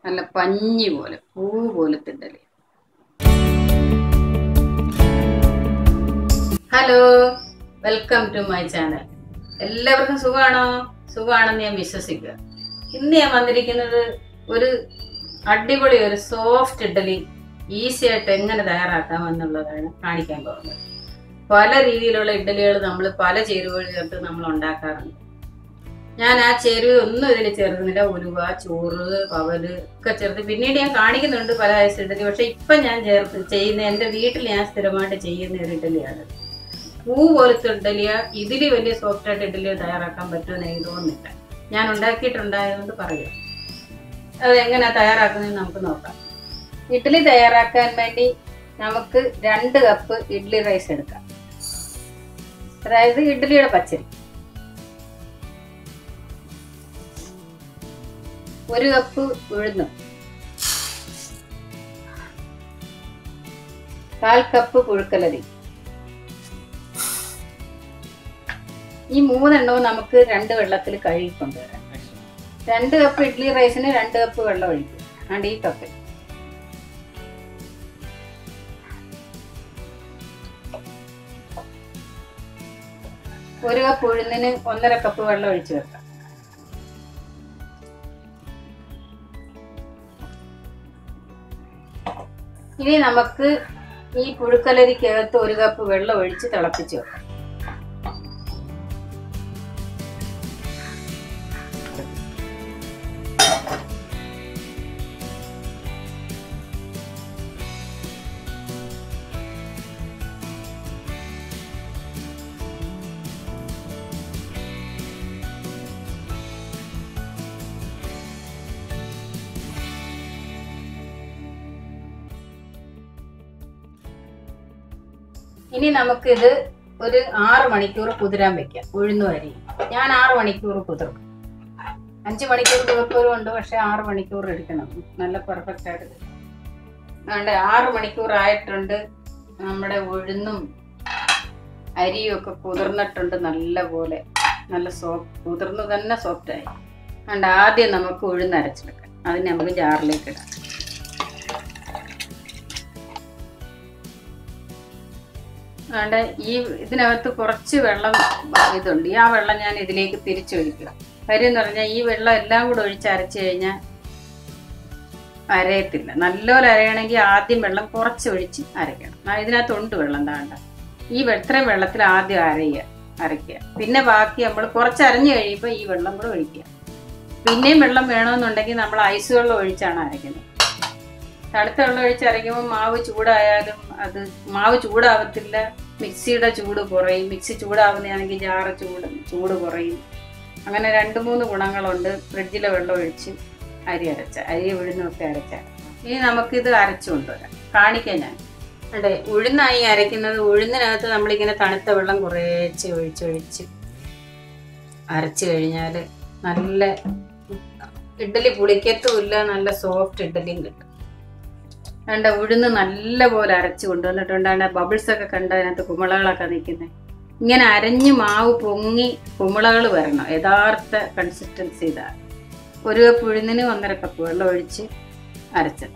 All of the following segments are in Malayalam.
നല്ല പഞ്ഞി പോലെ പൂ പോലത്തെ idli hello welcome to my channel എല്ലാവർക്കും സുഖമാണോ സുഖമാണെന്ന് ഞാൻ വിശ്വസിക്കുക ഇന്ന് ഞാൻ വന്നിരിക്കുന്നത് ഒരു അടിപൊളി ഒരു സോഫ്റ്റ് ഇഡലി ഈസി ആയിട്ട് എങ്ങനെ തയ്യാറാക്കാം എന്നുള്ളതാണ് കാണിക്കാൻ പോകുന്നത് പല രീതിയിലുള്ള ഇഡ്ഡലികൾ നമ്മൾ പല ചേരുവകൾ ചേർത്ത് നമ്മൾ ഉണ്ടാക്കാറുണ്ട് ഞാൻ ആ ചേരുവ ഒന്നും ഇതിൽ ചേർക്കുന്നില്ല ഉലുവ ചോറ് പവല് ഒക്കെ ചേർത്ത് പിന്നീട് ഞാൻ കാണിക്കുന്നുണ്ട് പല വയസ്സ് ഇഡലി പക്ഷെ ഇപ്പം ഞാൻ ചേർത്ത് ചെയ്യുന്ന എൻ്റെ വീട്ടിൽ ഞാൻ സ്ഥിരമായിട്ട് ചെയ്യുന്ന ഒരു ഇഡലിയാണ് പൂ പോലത്തെ ഇഡലിയ ഇതിൽ വലിയ സോഫ്റ്റ് ആയിട്ട് ഇഡലിയോ തയ്യാറാക്കാൻ പറ്റുമെന്ന് എനിക്ക് തോന്നുന്നില്ല ഞാൻ ഉണ്ടാക്കിയിട്ടുണ്ടായതുകൊണ്ട് പറയാം അതെങ്ങനെ തയ്യാറാക്കുന്നതെന്ന് നമുക്ക് നോക്കാം ഇഡ്ഡലി തയ്യാറാക്കാൻ വേണ്ടി നമുക്ക് രണ്ട് കപ്പ് ഇഡ്ഡലി റൈസ് എടുക്കാം അതായത് ഇഡ്ഡലിയുടെ പച്ചരി ഒരു കപ്പ് ഉഴുന്ന് കാൽ കപ്പ് പുഴുക്കലരി ഈ മൂന്നെണ്ണവും നമുക്ക് രണ്ട് വെള്ളത്തിൽ കഴുകി കൊണ്ടുവരാം രണ്ട് കപ്പ് ഇഡ്ഡലി റൈസിന് രണ്ട് കപ്പ് വെള്ളം ഒഴിക്കും അതുകൊണ്ട് ഈ കപ്പിൽ ഒരു കപ്പ് ഉഴുന്നിന് ഒന്നര കപ്പ് വെള്ളം ഒഴിച്ചു വെക്കാം ഇനി നമുക്ക് ഈ പുഴുക്കലരിക്കകത്ത് ഒരു കപ്പ് വെള്ളം ഒഴിച്ച് തിളപ്പിച്ച് വെക്കാം ഇനി നമുക്കിത് ഒരു ആറ് മണിക്കൂർ കുതിരാൻ വെക്കാം ഉഴുന്നു അരി ഞാൻ ആറ് മണിക്കൂർ കുതിർക്കും അഞ്ച് മണിക്കൂർ കുതിർപ്പവരും ഉണ്ട് പക്ഷെ ആറ് മണിക്കൂർ എടുക്കണം നല്ല പെർഫെക്റ്റ് ആയിട്ട് കിട്ടും. അതുകൊണ്ട് ആറ് മണിക്കൂർ ആയിട്ടുണ്ട് നമ്മുടെ ഉഴുന്നും അരിയും ഒക്കെ കുതിർന്നിട്ടുണ്ട് നല്ല പോലെ നല്ല സോഫ്റ്റ് കുതിർന്ന് തന്നെ സോഫ്റ്റായി അതുകൊണ്ട് ആദ്യം നമുക്ക് ഉഴുന്ന് അരച്ചെടുക്കാം അതിന് നമുക്ക് ജാറിലേക്ക് ഇടാം അതുകൊണ്ട് ഈ ഇതിനകത്ത് കുറച്ച് വെള്ളം ഇതുണ്ട് ഈ ആ വെള്ളം ഞാൻ ഇതിലേക്ക് തിരിച്ചൊഴിക്കുക കാര്യം എന്ന് പറഞ്ഞാൽ ഈ വെള്ളം എല്ലാം കൂടെ ഒഴിച്ച് അരച്ച് കഴിഞ്ഞാൽ അരയത്തില്ല നല്ലപോലെ അരയണമെങ്കിൽ ആദ്യം വെള്ളം കുറച്ച് ഒഴിച്ച് അരയ്ക്കണം ആ, ഇതിനകത്തുണ്ട് വെള്ളം താണ്ട ഈ വെ- ഇത്രയും വെള്ളത്തിൽ ആദ്യം അരയുക അരയ്ക്കുക പിന്നെ ബാക്കി നമ്മൾ കുറച്ച് അരഞ്ഞു കഴിയുമ്പോൾ ഈ വെള്ളം കൂടെ ഒഴിക്കുക പിന്നെയും വെള്ളം വേണമെന്നുണ്ടെങ്കിൽ നമ്മൾ ഐസ് വെള്ളം ഒഴിച്ചാണ് അരയ്ക്കുന്നത് തണുത്ത വെള്ളം ഒഴിച്ച് അരയ്ക്കുമ്പോൾ മാവ് ചൂടായാലും അത് മാവ് ചൂടാവത്തില്ല മിക്സിയുടെ ചൂട് കുറയും മിക്സി ചൂടാവുന്നതാണെങ്കിൽ ജാറ് ചൂട് ചൂട് കുറയും അങ്ങനെ രണ്ട് മൂന്ന് ഗുണങ്ങളുണ്ട് ഫ്രിഡ്ജിലെ വെള്ളം ഒഴിച്ച് അരി അരച്ച അരി ഉഴുന്നൊക്കെ അരച്ച ഇനി നമുക്കിത് അരച്ചു കൊണ്ടുവരാം കാണിക്കാം ഞാൻ അതെ ഉഴുന്നായി അരയ്ക്കുന്നത് ഉഴുന്നിനകത്ത് നമ്മളിങ്ങനെ തണുത്ത വെള്ളം കുറേച്ച് ഒഴിച്ചൊഴിച്ച് അരച്ച് കഴിഞ്ഞാൽ നല്ല ഇഡ്ഡലി പുളിക്കത്തുമില്ല നല്ല സോഫ്റ്റ് ഇഡ്ഡലിയും കിട്ടും വേണ്ട ഉഴുന്ന് നല്ല പോലെ അരച്ച് കൊണ്ടുവന്നിട്ടുണ്ട് അതിന്റെ ബബിൾസ് ഒക്കെ കണ്ട അതിനകത്ത് കുമിളകളൊക്കെ നിൽക്കുന്നത് ഇങ്ങനെ അരഞ്ഞ് മാവ് പൊങ്ങി കുമിളകൾ വരണം യഥാർത്ഥ കൺസിസ്റ്റൻസി ഇതാണ് ഒരു കപ്പ് ഉഴുന്നിന് ഒന്നര കപ്പ് വെള്ളം ഒഴിച്ച് അരച്ചത്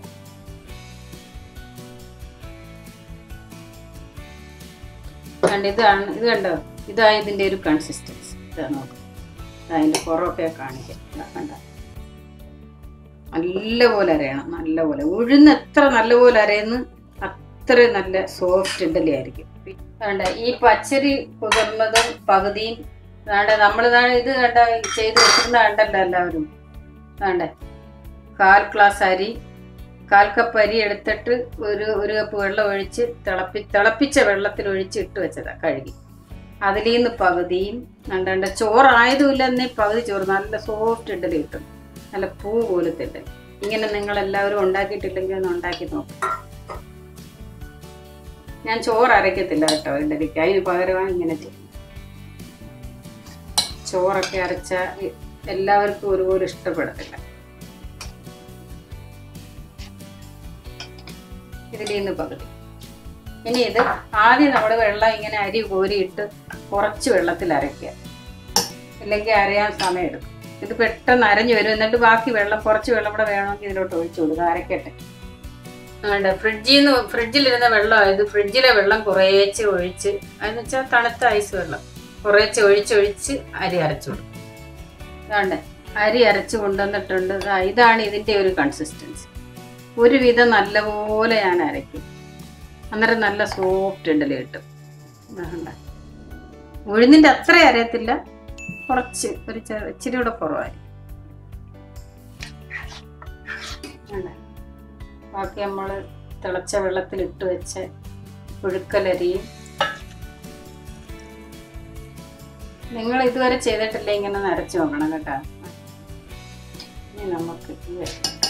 കണ്ട ഇതാണ് ഇത് കണ്ടോ ഇതാ ഇതിന്റെ ഒരു കൺസിസ്റ്റൻസി ഇതാ നോക്ക് അതിന്റെ പുറമൊക്കെ കാണിക്കാം ഇതാ കണ്ട നല്ലപോലെ അരയണം നല്ലപോലെ ഉഴുന്ന് എത്ര നല്ലപോലെ അരയുന്നു അത്ര നല്ല സോഫ്റ്റ് ഇഡലി ആയിരിക്കും വേണ്ട ഈ പച്ചരി കുതിർന്നതും പകുതിയും വേണ്ട നമ്മൾ ഇത് കണ്ട ചെയ്ത് വെച്ചിരുന്ന കണ്ടല്ലോ എല്ലാവരും വേണ്ട കാൽ ഗ്ലാസ് അരി കാൽ കപ്പ് അരി എടുത്തിട്ട് ഒരു ഒരു കപ്പ് വെള്ളം ഒഴിച്ച് തിളപ്പി തിളപ്പിച്ച വെള്ളത്തിൽ ഒഴിച്ച് ഇട്ട് വെച്ചതാ കഴുകി അതിൽ നിന്ന് പകുതിയും കണ്ട ചോറായതുമില്ല എന്നേ പകുതി ചോറ് നല്ല സോഫ്റ്റ് ഇഡലി കിട്ടും നല്ല പൂ പോലത്തെ ഇഡലി ഇങ്ങനെ നിങ്ങൾ എല്ലാവരും ഉണ്ടാക്കിയിട്ടില്ലെങ്കിൽ ഒന്ന് ഉണ്ടാക്കി നോക്കും ഞാൻ ചോറ് അരയ്ക്കത്തില്ല കേട്ടോ ഇഡലിക്ക് അതിന് പകരമാണ് ഇങ്ങനെ ചെയ്യും ചോറൊക്കെ അരച്ച എല്ലാവർക്കും ഒരുപോലെ ഇഷ്ടപ്പെടത്തില്ല ഇതിൽ നിന്ന് പകുതി ഇനി ഇത് ആദ്യം നമ്മൾ വെള്ളം ഇങ്ങനെ അരി കോരിയിട്ട് കുറച്ച് വെള്ളത്തിൽ അരയ്ക്കുക ഇല്ലെങ്കിൽ അരയാൻ സമയമെടുക്കും ഇത് പെട്ടെന്ന് അരഞ്ഞു വരും എന്നിട്ട് ബാക്കി വെള്ളം കുറച്ച് വെള്ളം കൂടെ വേണമെങ്കിൽ ഇതിലോട്ട് ഒഴിച്ചു കൊടുക്കുക അരക്കട്ടെ അതുകൊണ്ട് ഫ്രിഡ്ജിൽ നിന്ന് ഫ്രിഡ്ജിലിരുന്ന വെള്ളമായത് ഫ്രിഡ്ജിലെ വെള്ളം കുറേച്ച് ഒഴിച്ച് അതെന്ന് വെച്ചാൽ തണുത്ത ഐസ് വെള്ളം കുറേച്ച് ഒഴിച്ചൊഴിച്ച് അരി അരച്ചു കൊടുക്കും ഇതാണ്ട് അരി അരച്ച് കൊണ്ടുവന്നിട്ടുണ്ട് ദാ ഇതാണ് ഇതിൻ്റെ ഒരു കൺസിസ്റ്റൻസി ഒരുവിധം നല്ലപോലെ ഞാൻ അരയ്ക്കും അന്നേരം നല്ല സോഫ്റ്റ് ഇഡലി കിട്ടും ഇതാണ്ട. ഉഴുന്നിൻ്റെ അത്ര അരയത്തില്ല കുറച്ച് ഒരു ചെറു ഇച്ചിരി കൂടെ കുറവായിരിക്കും വേണ്ട. ബാക്കി നമ്മൾ തിളച്ച വെള്ളത്തിൽ ഇട്ട് വെച്ച പുഴുക്കലരിയും നിങ്ങൾ ഇതുവരെ ചെയ്തിട്ടില്ല ഇങ്ങനെ നരച്ച് നോക്കണം കേട്ടോ ഇനി നമുക്ക് ഈ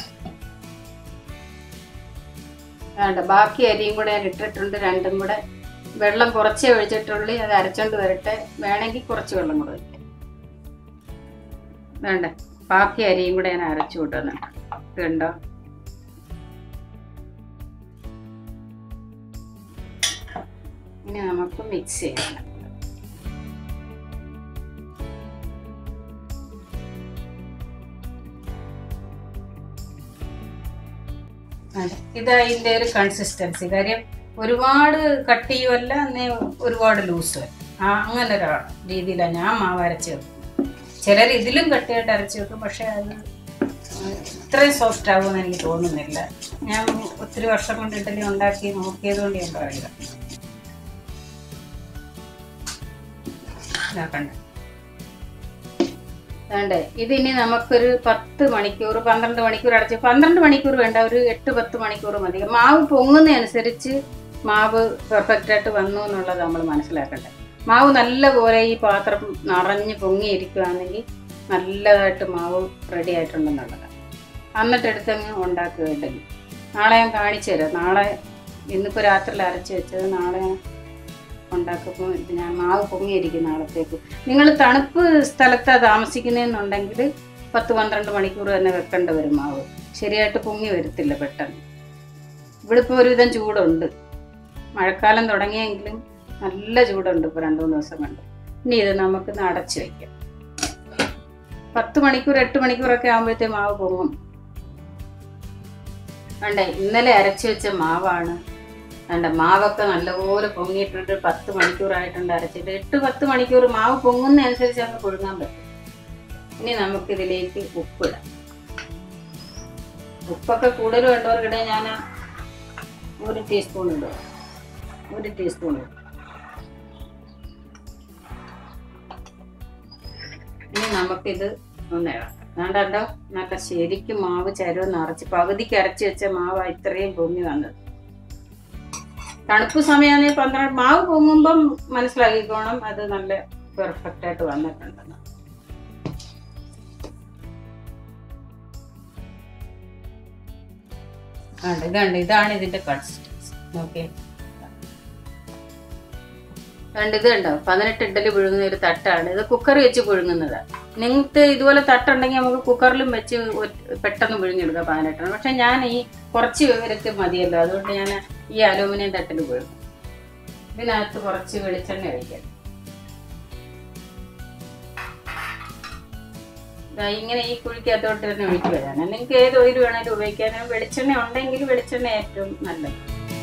വേണ്ട ബാക്കി അരിയും കൂടെ ഞാൻ ഇട്ടിട്ടുണ്ട് രണ്ടും കൂടെ വെള്ളം കുറച്ചേ ഒഴിച്ചിട്ടുള്ളൂ അത് അരച്ചോണ്ട് വരട്ടെ വേണമെങ്കിൽ കുറച്ച് വെള്ളം കൂടെ വയ്ക്കാം വേണ്ട ബാക്കി അരിയും കൂടെ ഞാൻ അരച്ചു കൊണ്ടുവന്നിട്ട് ഇതുണ്ടോ ഇനി നമുക്ക് മിക്സ് ചെയ്യണം അതെ. ഇത് അതിന്റെ ഒരു കൺസിസ്റ്റൻസി കാര്യം ഒരുപാട് കട്ടിയുമല്ല എന്നേ ഒരുപാട് ലൂസും അല്ല ആ അങ്ങനെ ഒരു രീതിയിലാണ് ഞാൻ മാവ് അരച്ച് വെക്കുന്നത് ചിലർ ഇതിലും കട്ടിയായിട്ട് അരച്ച് വെക്കും പക്ഷെ അത് ഇത്രയും സോഫ്റ്റ് ആകുമെന്ന് എനിക്ക് തോന്നുന്നില്ല ഞാൻ ഒത്തിരി വർഷം കൊണ്ട് ഇഡലി ഉണ്ടാക്കി നോക്കിയത് കൊണ്ട് ഞാൻ പറയുക ഇതാക്കണ്ട വേണ്ടേ ഇതിനി നമുക്കൊരു പത്ത് മണിക്കൂർ പന്ത്രണ്ട് മണിക്കൂർ അടച്ച് പന്ത്രണ്ട് മണിക്കൂർ വേണ്ട ഒരു എട്ട് പത്ത് മണിക്കൂർ മതി മാവ് പൊങ്ങുന്നതനുസരിച്ച് മാവ് പെർഫെക്റ്റ് ആയിട്ട് വന്നു എന്നുള്ളത് നമ്മൾ മനസ്സിലാക്കണ്ടേ മാവ് നല്ലപോലെ ഈ പാത്രം നിറഞ്ഞ് പൊങ്ങിയിരിക്കുകയാണെങ്കിൽ നല്ലതായിട്ട് മാവ് റെഡി ആയിട്ടുണ്ടെന്നുള്ളതാണ് എന്നിട്ട് എടുത്തങ്ങ് ഉണ്ടാക്കുക ഇഡലി നാളെ ഞാൻ കാണിച്ചു തരാം നാളെ ഇന്നിപ്പോൾ രാത്രിയിൽ അരച്ച് വെച്ചത് നാളെ ഞാൻ ഉണ്ടാക്കുമ്പോൾ ഇത് ഞാൻ മാവ് പൊങ്ങിയിരിക്കും നാളത്തേക്ക് നിങ്ങൾ തണുപ്പ് സ്ഥലത്താണ് താമസിക്കുന്നതെന്നുണ്ടെങ്കിൽ പത്ത് പന്ത്രണ്ട് മണിക്കൂർ തന്നെ വെക്കേണ്ടി വരും മാവ് ശരിയായിട്ട് പൊങ്ങി വരത്തില്ല പെട്ടെന്ന് ഇവിടെ ഇപ്പോൾ ഒരുവിധം ചൂടുണ്ട് മഴക്കാലം തുടങ്ങിയെങ്കിലും നല്ല ചൂടുണ്ട് ഇപ്പോൾ രണ്ട് മൂന്ന് ദിവസം കൊണ്ട് ഇനി ഇത് നമുക്ക് അടച്ച് വയ്ക്കാം പത്ത് മണിക്കൂർ എട്ട് മണിക്കൂറൊക്കെ ആകുമ്പോഴത്തേ മാവ് പൊങ്ങും വേണ്ടേ ഇന്നലെ അരച്ച് വെച്ച മാവാണ് വേണ്ട മാവൊക്കെ നല്ലപോലെ പൊങ്ങിയിട്ടുണ്ട് പത്ത് മണിക്കൂറായിട്ടുണ്ട് അരച്ചിട്ട് എട്ട് പത്ത് മണിക്കൂർ മാവ് പൊങ്ങുന്നതനുസരിച്ച് അങ്ങ് പുഴുങ്ങാൻ പറ്റും ഇനി നമുക്കിതിലേക്ക് ഉപ്പിടാം ഉപ്പൊക്കെ കൂടുതൽ വേണ്ടവർക്കിടെ ഞാൻ ഒരു ടീസ്പൂൺ ഇടുക ഒരു ടീസ്പൂൺ ഇടും ഇനി നമുക്കിത് ഒന്ന് ഇളക്കാം വേണ്ടോ നല്ല ശരിക്കും മാവ് ചരുവ് നിറച്ച് പകുതിക്ക് അരച്ച് വെച്ച മാവ് ഇത്രയും പൊങ്ങി വന്നത് തണുപ്പ് സമയമാണെങ്കിൽ പന്ത്രണ്ട് മാവ് പൊങ്ങുമ്പം മനസ്സിലാക്കിക്കോണം അത് നല്ല പെർഫെക്റ്റ് ആയിട്ട് വന്നിട്ടുണ്ടെന്ന് കണ്ട് ഇതുണ്ട് ഇതാണ് ഇതിന്റെ കൺസിസ്റ്റൻസി ഓക്കെ കണ്ട് ഇത് കണ്ടോ പതിനെട്ട് ഇഡലി പുഴുങ്ങുന്ന ഒരു തട്ടാണ് ഇത് കുക്കർ വെച്ച് പുഴുങ്ങുന്നതാണ് നിങ്ങൾക്ക് ഇതുപോലെ തട്ടുണ്ടെങ്കിൽ നമുക്ക് കുക്കറിലും വെച്ച് ഒറ്റ- പെട്ടെന്ന് പുഴുങ്ങിയെടുക്കാം പതിനെട്ടെണ്ണം പക്ഷെ ഞാൻ ഈ കുറച്ച് പേർക്ക് മതിയല്ലോ അതുകൊണ്ട് ഞാൻ ഈ അലൂമിനിയം തട്ടിൽ പുഴുങ്ങും ഇതിനകത്ത് കുറച്ച് വെളിച്ചെണ്ണ ഒഴിക്കാം ദാ ഇങ്ങനെ ഈ കുഴിക്കകത്തോട്ട് തന്നെ ഒഴിച്ചു വരാൻ നിങ്ങൾക്ക് ഏത് ഓയിൽ വേണേലും ഉപയോഗിക്കാനും വെളിച്ചെണ്ണ ഉണ്ടെങ്കിൽ വെളിച്ചെണ്ണ ഏറ്റവും നല്ലത്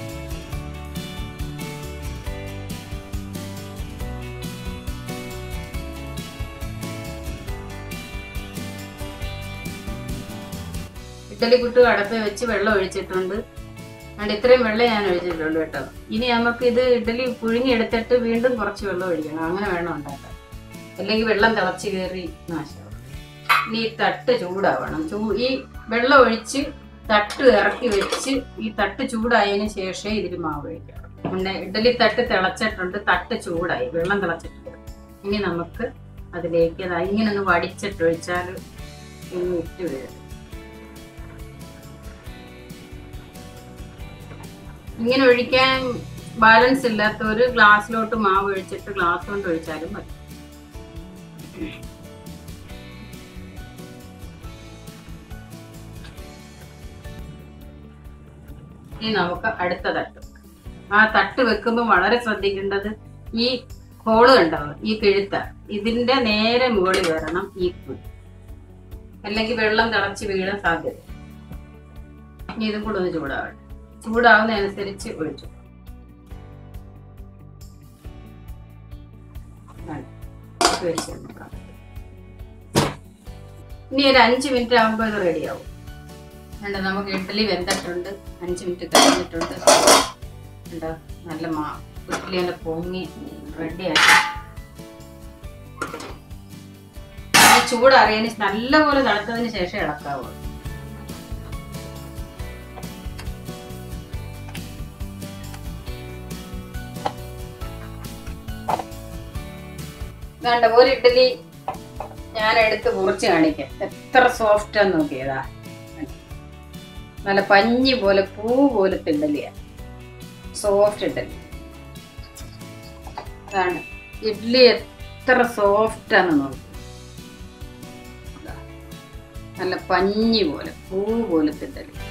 ഇഡലി പുട്ട് അടപ്പ് വെച്ച് വെള്ളം ഒഴിച്ചിട്ടുണ്ട് അതുകൊണ്ട് ഇത്രയും വെള്ളം ഞാൻ ഒഴിച്ചിട്ടുണ്ട് കേട്ടോ ഇനി നമുക്ക് ഇത് ഇഡലി പുഴുങ്ങി എടുത്തിട്ട് വീണ്ടും കുറച്ച് വെള്ളം ഒഴിക്കണം അങ്ങനെ വേണം ഉണ്ടാക്കാൻ അല്ലെങ്കിൽ വെള്ളം തിളച്ച് കയറി നാശമാവും ഇനി ഈ തട്ട് ചൂടാവണം ചൂ ഈ വെള്ളം ഒഴിച്ച് തട്ട് ഇറക്കി വെച്ച് ഈ തട്ട് ചൂടായതിന് ശേഷമേ ഇതിൽ മാവ് ഒഴിക്കാം പിന്നെ ഇഡലി തട്ട് തിളച്ചിട്ടുണ്ട് തട്ട് ചൂടായി വെള്ളം തിളച്ചിട്ടുണ്ട് ഇനി നമുക്ക് അതിലേക്ക് ദാ ഇങ്ങനെ ഒന്ന് വടിച്ചിട്ട് ഒഴിച്ചാൽ ഇനി ഇട്ട് വീഴും ഇങ്ങനെ ഒഴിക്കാൻ ബാലൻസ് ഇല്ലാത്ത ഒരു ഗ്ലാസ്സിലോട്ട് മാവ് ഒഴിച്ചിട്ട് ഗ്ലാസ് കൊണ്ട് ഒഴിച്ചാലും മതി ഇനി നമുക്ക് അടുത്ത തട്ട് ആ തട്ട് വെക്കുമ്പോൾ വളരെ ശ്രദ്ധിക്കേണ്ടത് ഈ ഹോള് ഉണ്ടാവും ഈ കിഴുത്ത ഇതിന്റെ നേരെ മുകളിൽ വരണം ഈ കുഴി അല്ലെങ്കിൽ വെള്ളം തിളച്ച് വീഴാൻ സാധ്യത ഇനി ഇതും കൂടെ ഒന്ന് ചൂടാവട്ടെ ചൂടാവുന്നതനുസരിച്ച് ഒഴിച്ചു വേണ്ട. ഇത് വെച്ച് നോക്കാം. ഇനി ഒരു അഞ്ച് മിനിറ്റ് ആകുമ്പോൾ ഇത് റെഡിയാവും വേണ്ട നമുക്ക് ഇഡ്ഡലി വെന്തിട്ടുണ്ട് അഞ്ച് മിനിറ്റ് കഴിഞ്ഞിട്ടുണ്ട് ഉണ്ട് നല്ല മാ ഇഡ്ഡലി നല്ല പൊങ്ങി റെഡിയാക്കി ചൂടറിയതിന് നല്ലപോലെ തണുത്തതിന് ശേഷം ഇളക്കാവുള്ളൂ വേണ്ട ഒരു ഇഡ്ഡലി ഞാൻ എടുത്ത് മുറിച്ച് കാണിക്കാം എത്ര സോഫ്റ്റ് ആന്ന് നോക്കിയതാ നല്ല പഞ്ഞി പോലെ പൂ പോലത്തെ ഇഡ്ഡലിയാ സോഫ്റ്റ് ഇഡ്ഡലി അതാണ് ഇഡ്ഡലി എത്ര സോഫ്റ്റ് ആന്ന് നോക്കി ദാ. നല്ല പഞ്ഞി പോലെ പൂ പോലത്തെ ഇഡ്ഡലി